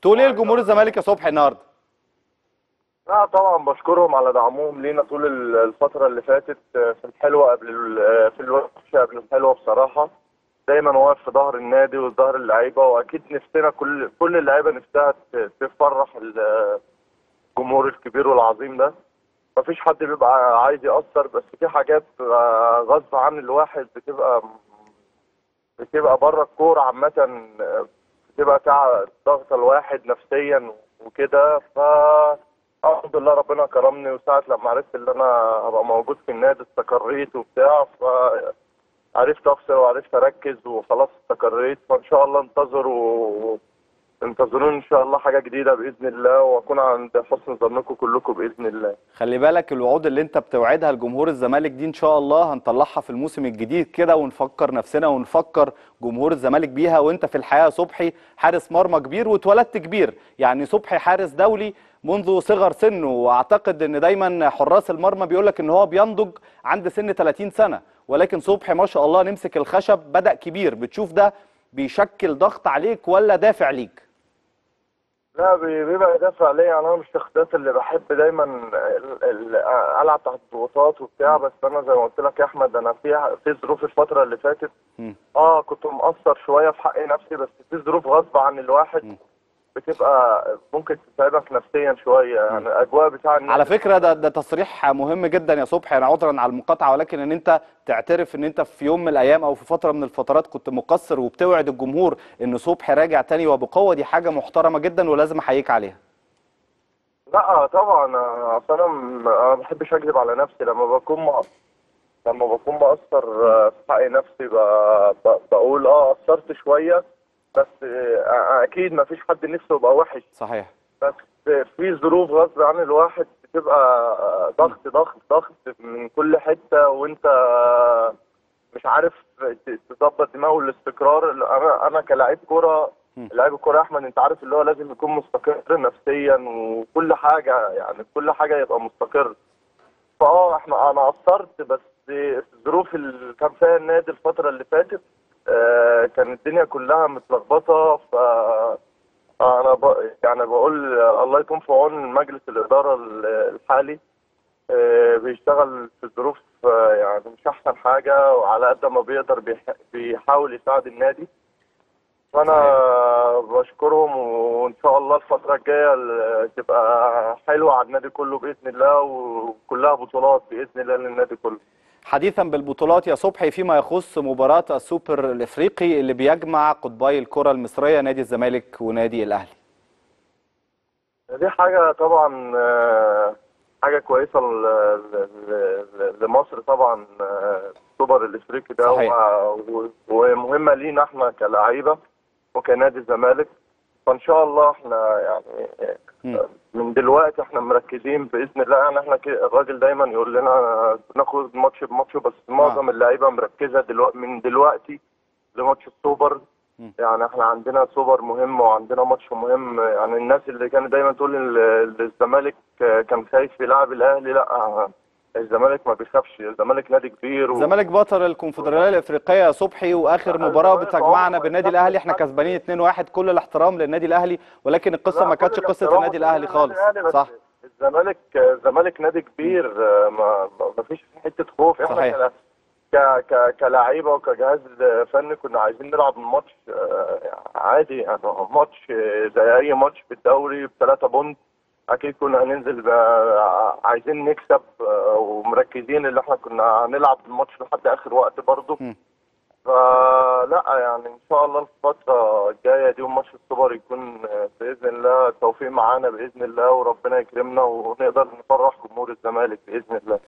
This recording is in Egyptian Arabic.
تقول ايه لجمهور الزمالك يا صبحي النهارده لا طبعا بشكرهم على دعمهم لينا طول ال- الفترة اللي فاتت آه، في الحلوة قبل ال- في الوحشة قبل الحلوة بصراحة دايما واقف في ظهر النادي وفي ظهر اللعيبة وأكيد نفسنا كل كل اللعيبة نفسها ت- تفرح ال- الجمهور الكبير والعظيم ده مفيش حد بيبقى عايز يأثر بس في حاجات آه، غصب عن الواحد بتبقى بتبقى بره الكورة عامة آه، بتبقى تع- ضغط الواحد نفسيا وكده ف الحمد لله ربنا كرمني وساعة لما عرفت ان انا هبقى موجود في النادي استقريت وبتاع فعرفت افصل وعرفت اركز وخلاص استقريت فان شاء الله انتظروا انتظروني ان شاء الله حاجة جديدة بإذن الله واكون عند حسن ظنكم كلكم بإذن الله خلي بالك الوعود اللي انت بتوعدها لجمهور الزمالك دي ان شاء الله هنطلعها في الموسم الجديد كده ونفكر نفسنا ونفكر جمهور الزمالك بيها وانت في الحياه يا صبحي حارس مرمى كبير واتولدت كبير يعني صبحي حارس دولي منذ صغر سنه واعتقد ان دايما حراس المرمى بيقول لك ان هو بينضج عند سن 30 سنه ولكن صبحي ما شاء الله نمسك الخشب بدا كبير بتشوف ده بيشكل ضغط عليك ولا دافع ليك لا بي- بيبقى دافع ليا يعني انا مش الشخصيات اللي بحب دايما ال- ال- العب تحت ضغوطات وبتاع بس انا زي ما قلت لك يا احمد انا في في ظروف الفتره اللي فاتت مم. اه كنت مقصر شويه في حق نفسي بس في ظروف غصب عن الواحد بتبقى ممكن تتعبك نفسيا شويه يعني الاجواء بتاع النادي على فكره ده ده تصريح مهم جدا يا صبحي انا عذرا على المقاطعه ولكن ان انت تعترف ان انت في يوم من الايام او في فتره من الفترات كنت مقصر وبتوعد الجمهور ان صبحي راجع تاني وبقوه دي حاجه محترمه جدا ولازم احييك عليها لا طبعا آه، اصل انا م- أنا ما بحبش اكذب على نفسي لما بكون مق... لما بكون مقصر آه، في حق نفسي ب... ب... بقول اه قصرت شويه بس آه، اكيد ما فيش حد نفسه يبقى وحش صحيح بس في ظروف غصب عن الواحد بتبقى آه، ضغط ضغط ضغط من كل حته وانت مش عارف ت- تظبط دماغه الاستقرار انا انا كلاعب كوره مم. لاعب الكوره يا احمد انت عارف اللي هو لازم يكون مستقر نفسيا وكل حاجه يعني كل حاجه يبقى مستقر فاه احنا انا قصرت بس في الظروف اللي كان فيها النادي الفتره اللي فاتت آه كان الدنيا كلها متلخبطه ف انا ب... يعني بقول الله يكون في عون مجلس الاداره ال- الحالي آه، بيشتغل في ظروف آه، يعني مش احسن حاجه وعلى قد ما بيقدر بيح... بيحاول يساعد النادي فانا بشكرهم وان شاء الله الفتره الجايه ال- تبقى حلوه على النادي كله باذن الله وكلها بطولات باذن الله للنادي كله حديثا بالبطولات يا صبحي فيما يخص مباراه السوبر الافريقي اللي بيجمع قطبي الكره المصريه نادي الزمالك ونادي الاهلي دي حاجة طبعا آه، حاجة كويسة ل- ل- ل- لمصر طبعا آه، السوبر الافريقي ده صحيح. و- و- ومهمة لينا احنا كلاعيبة وكنادي الزمالك فان شاء الله احنا يعني مم. آه، من دلوقتي احنا مركزين باذن الله يعني احنا كده- الراجل دايما يقول لنا ناخد ماتش بماتش بس معظم اللعيبه مركزه دلوقتي من دلوقتي لماتش السوبر مم. يعني احنا عندنا سوبر مهم وعندنا ماتش مهم يعني الناس اللي كانت دايما تقول ال- ال- الزمالك كان خايف يلعب الاهلي لا الزمالك ما بيخافش الزمالك نادي كبير و... الزمالك بطل الكونفدراليه الافريقيه يا صبحي واخر مباراه الزمالك بتجمعنا عمره بالنادي ما الاهلي احنا يخافش. كسبانين 2-1 كل الاحترام للنادي الاهلي ولكن القصه لا، ما كل كانتش قصه الاحترام النادي الاهلي للنادي خالص الأهلي، بس صح الزمالك الزمالك نادي كبير آه، ما ما فيش حته خوف احنا صحيح. كلا- ك ك كلاعيبه وكجهاز فني كنا عايزين نلعب الماتش آه، عادي يعني ماتش آه، زي اي ماتش في الدوري بثلاثه بونت اكيد كنا هننزل آه، عايزين نكسب آه، ومركزين اللي احنا كنا هنلعب الماتش لحد اخر وقت برضه مم. فلا يعني ان شاء الله الفتره الجايه دي وماتش السوبر يكون آه، باذن الله التوفيق معانا باذن الله وربنا يكرمنا ونقدر نفرح جمهور الزمالك باذن الله